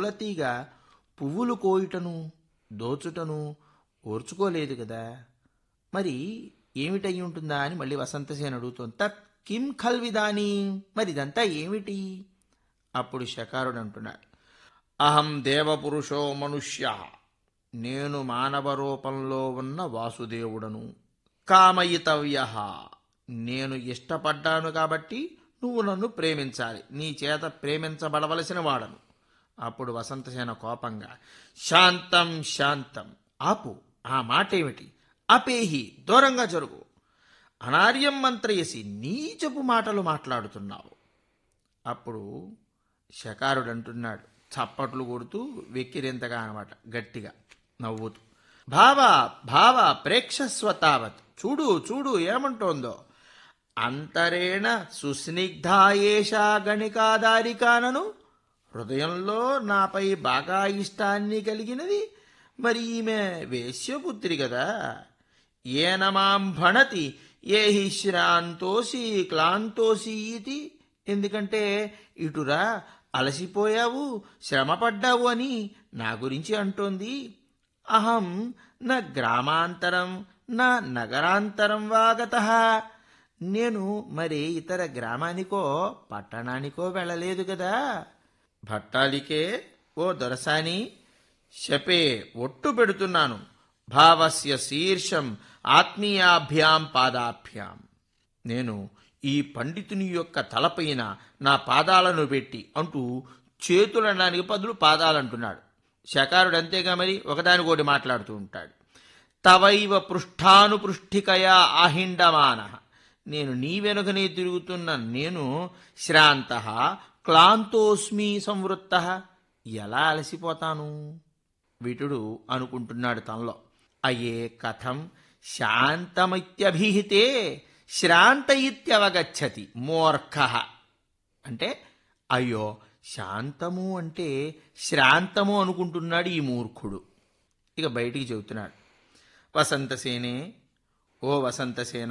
పూలతీగ పువ్వులు కోయుటను దోచుటను ఓర్చుకోలేదు కదా మరి ఏమిటయి ఉంటుందా అని మళ్ళీ వసంతసేన అడుగుతోంది తత్ కిం ఖల్విదాని మరి ఇదంతా ఏమిటి అప్పుడు శకారుడు అంటున్నాడు అహం దేవపురుషో మనుష్య నేను మానవ రూపంలో ఉన్న వాసుదేవుడను కామయితవ్య నేను ఇష్టపడ్డాను కాబట్టి నువ్వు నన్ను ప్రేమించాలి నీ చేత ప్రేమించబడవలసిన వాడను అప్పుడు వసంతసేన కోపంగా శాంతం శాంతం ఆపు ఆ మాట ఏమిటి అపేహి దూరంగా జరుగు అనార్యం మంత్రయసి నీచపు మాటలు మాట్లాడుతున్నావు అప్పుడు శకారుడు అంటున్నాడు చప్పట్లు కొడుతూ వెక్కిరింతగా అనమాట గట్టిగా నవ్వుతూ భావ భావ ప్రేక్షస్వ తావత్ చూడు చూడు ఏమంటోందో అంతరేణ సుస్నిగ్ధాయేషా గణికాదారికానను హృదయంలో నాపై బాగా ఇష్టాన్ని కలిగినది మరి ఈమె వేశ్యపుత్రి కదా ఏనమాం భణతి ఏ హి శ్రాంతోసి క్లాంతోసి ఇది ఎందుకంటే ఇటురా అలసిపోయావు శ్రమపడ్డావు అని నా గురించి అంటోంది అహం నా గ్రామాంతరం నా నగరాంతరం వాగత నేను మరి ఇతర గ్రామానికో పట్టణానికో వెళ్ళలేదు కదా భట్టాలికే ఓ దొరసాని శపే ఒట్టు పెడుతున్నాను భావస్య శీర్షం ఆత్మీయాభ్యాం పాదాభ్యాం నేను ఈ పండితుని యొక్క తలపైన నా పాదాలను పెట్టి అంటూ చేతులనడానికి బదులు పాదాలంటున్నాడు శకారుడు అంతేగా మరి ఒకదానికోటి మాట్లాడుతూ ఉంటాడు తవైవ పృష్ఠానుపృష్ఠికయా ఆహిండమాన నేను నీ వెనుకనే తిరుగుతున్న నేను శ్రాంత క్లాంతోస్మి సంవృత్త ఎలా అలసిపోతాను విటుడు అనుకుంటున్నాడు తనలో అయే కథం శాంతమిత్యభిహితే శ్రాంత ఇత్యవగచ్చతి మూర్ఖ అంటే అయ్యో శాంతము అంటే శ్రాంతము అనుకుంటున్నాడు ఈ మూర్ఖుడు ఇక బయటికి చెబుతున్నాడు వసంతసేనే ఓ వసంతసేన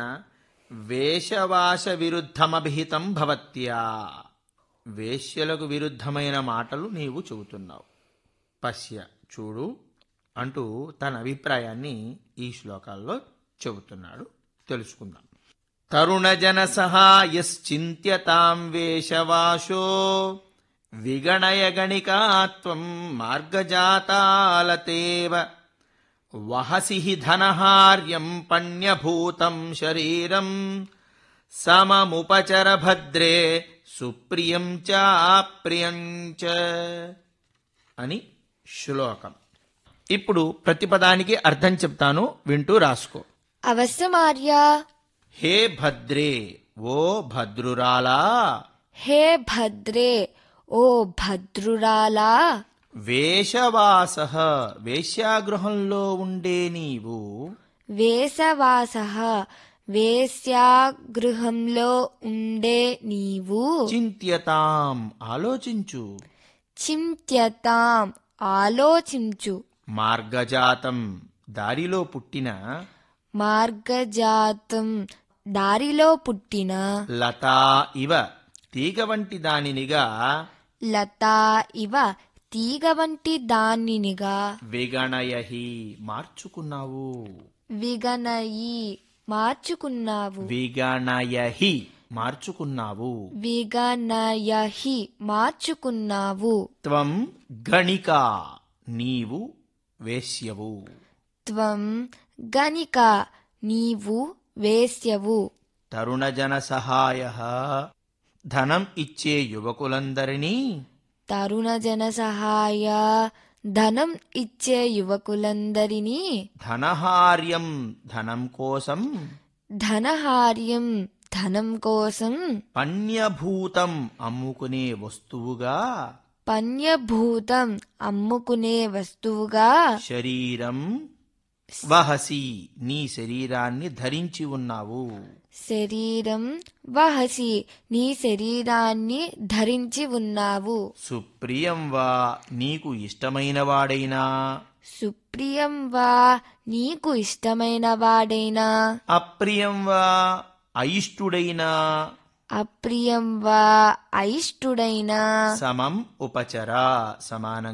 వేషవాస విరుద్ధమభిహితం భవత్యా వేశ్యలకు విరుద్ధమైన మాటలు నీవు చెబుతున్నావు పశ్య చూడు అంటూ తన అభిప్రాయాన్ని ఈ శ్లోకాల్లో చెబుతున్నాడు తెలుసుకుందాం తరుణజన సహాయశ్చింత్యతాం వేషవాశో విగణయ గణికాత్వం మార్గజాతాలతేవ వహసి హి ధనహార్యం పణ్యభూతం శరీరం సమముపచర భద్రే సుప్రియం చాప్రియం చ అని శ్లోకం ఇప్పుడు ప్రతిపదానికి అర్థం చెప్తాను వింటూ రాసుకో అవశ్యమార్య హే భద్రే ఓ భద్రురాలా హే భద్రే ఓ భద్రురాలా వేషవాస వేశ్యాగృహంలో ఉండే నీవు వేసవాస వేశ్యాగృహంలో ఉండే నీవు చింత్యతాం ఆలోచించు చింత్యతాం ఆలోచించు మార్గజాతం దారిలో పుట్టిన మార్గజాతం దారిలో పుట్టిన లతా ఇవ తీగ వంటి దానినిగా లతా ఇవ తీగ వంటి దానినిగా విగణయహి మార్చుకున్నావు విగనయి మార్చుకున్నావు విగణయహి మార్చుకున్నావు విగనయహి మార్చుకున్నావు త్వం గణిక నీవు వేశ్యవు త్వం గణిక నీవు వేశ్యవు తరుణజన సహాయ ధనం ఇచ్చే యువకులందరినీ తరుణ జన సహాయ ధనం ఇచ్చే యువకులందరినీ ధనహార్యం ధనం కోసం ధనహార్యం ధనం కోసం పణ్యభూతం అమ్ముకునే వస్తువుగా పణ్యభూతం అమ్ముకునే వస్తువుగా శరీరం వహసి నీ శరీరాన్ని ధరించి ఉన్నావు శరీరం వహసి నీ శరీరాన్ని ధరించి ఉన్నావు సుప్రియం వా నీకు ఇష్టమైన వాడైనా సుప్రియం వా నీకు ఇష్టమైన వాడైనా అప్రియం వా అయిష్టుడైనా అప్రియం వా అయిష్టుడైనా సమం ఉపచర సమానం